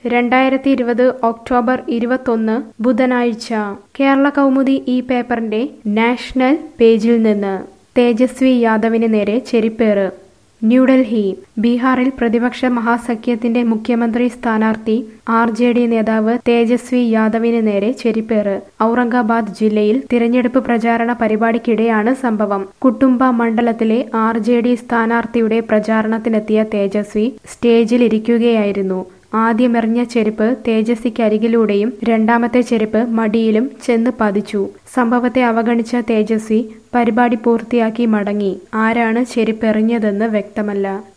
രണ്ടായിരത്തി ഇരുപത് ഒക്ടോബർ ഇരുപത്തൊന്ന് ബുധനാഴ്ച കേരള കൗമുദി ഈ പേപ്പറിന്റെ നാഷണൽ പേജിൽ നിന്ന് തേജസ്വി യാദവിന് നേരെ ചെരിപ്പേറ് ന്യൂഡൽഹി ബീഹാറിൽ പ്രതിപക്ഷ മഹാസഖ്യത്തിന്റെ മുഖ്യമന്ത്രി സ്ഥാനാർത്ഥി ആർ ജെ ഡി നേതാവ് തേജസ്വി യാദവിന് നേരെ ചെരിപ്പേറ് ഔറംഗാബാദ് ജില്ലയിൽ തിരഞ്ഞെടുപ്പ് പ്രചാരണ പരിപാടിക്കിടെയാണ് സംഭവം കുട്ടുംബ മണ്ഡലത്തിലെ ആർ ജെ ഡി സ്ഥാനാർത്ഥിയുടെ പ്രചാരണത്തിനെത്തിയ തേജസ്വി സ്റ്റേജിലിരിക്കുകയായിരുന്നു ആദ്യമെറിഞ്ഞ ചെരുപ്പ് തേജസ്വിക്കരികിലൂടെയും രണ്ടാമത്തെ ചെരുപ്പ് മടിയിലും ചെന്ന് പതിച്ചു സംഭവത്തെ അവഗണിച്ച തേജസ്വി പരിപാടി പൂർത്തിയാക്കി മടങ്ങി ആരാണ് ചെരുപ്പെറിഞ്ഞതെന്ന് വ്യക്തമല്ല